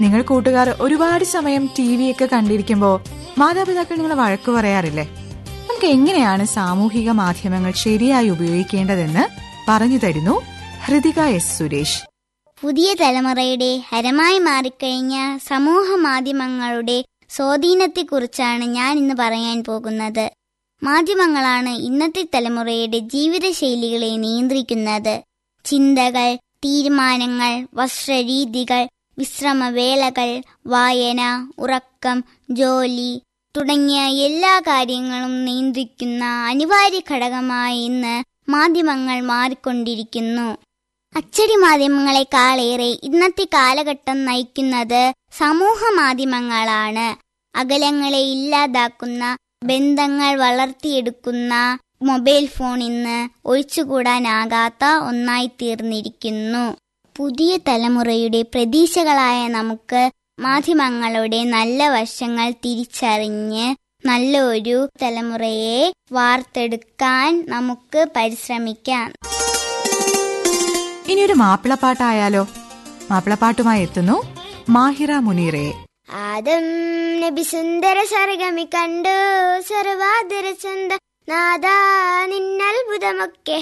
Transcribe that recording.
നിങ്ങൾ കൂട്ടുകാർ ഒരുപാട് സമയം ടി വി ഒക്കെ കണ്ടിരിക്കുമ്പോ മാതാപിതാക്കൾ നിങ്ങളെ വഴക്കു പറയാറില്ലേ നമുക്ക് എങ്ങനെയാണ് സാമൂഹിക മാധ്യമങ്ങൾ ശരിയായി ഉപയോഗിക്കേണ്ടതെന്ന് പറഞ്ഞു തരുന്നു ഹൃതിക എസ് സുരേഷ് പുതിയ തലമുറയുടെ ഹരമായി മാറിക്കഴിഞ്ഞ സമൂഹ മാധ്യമങ്ങളുടെ സ്വാധീനത്തെക്കുറിച്ചാണ് ഞാൻ ഇന്ന് പറയാൻ പോകുന്നത് മാധ്യമങ്ങളാണ് ഇന്നത്തെ തലമുറയുടെ ജീവിതശൈലികളെ നിയന്ത്രിക്കുന്നത് ചിന്തകൾ തീരുമാനങ്ങൾ വസ്ത്രരീതികൾ വിശ്രമവേളകൾ വായന ഉറക്കം ജോലി തുടങ്ങിയ എല്ലാ കാര്യങ്ങളും നിയന്ത്രിക്കുന്ന അനിവാര്യ ഘടകമായി ഇന്ന് മാധ്യമങ്ങൾ മാറിക്കൊണ്ടിരിക്കുന്നു അച്ചടി മാധ്യമങ്ങളെക്കാളേറെ ഇന്നത്തെ കാലഘട്ടം നയിക്കുന്നത് സമൂഹ മാധ്യമങ്ങളാണ് അകലങ്ങളെ ഇല്ലാതാക്കുന്ന ബന്ധങ്ങൾ വളർത്തിയെടുക്കുന്ന മൊബൈൽ ഫോൺ ഇന്ന് ഒഴിച്ചുകൂടാനാകാത്ത ഒന്നായി തീർന്നിരിക്കുന്നു പുതിയ തലമുറയുടെ പ്രതീക്ഷകളായ നമുക്ക് മാധ്യമങ്ങളുടെ നല്ല വശങ്ങൾ തിരിച്ചറിഞ്ഞ് നല്ലൊരു തലമുറയെ വാർത്തെടുക്കാൻ നമുക്ക് പരിശ്രമിക്കാം ഇനിയൊരു മാപ്പിളപ്പാട്ടായാലോ മാപ്പിളപ്പാട്ടുമായി എത്തുന്നു മാഹിറ മുനീറെ ആദം നബി സുന്ദര സർഗമി കണ്ടു സർവാദര ചന്ത നാദാ നിന്നത്ഭുതമൊക്കെ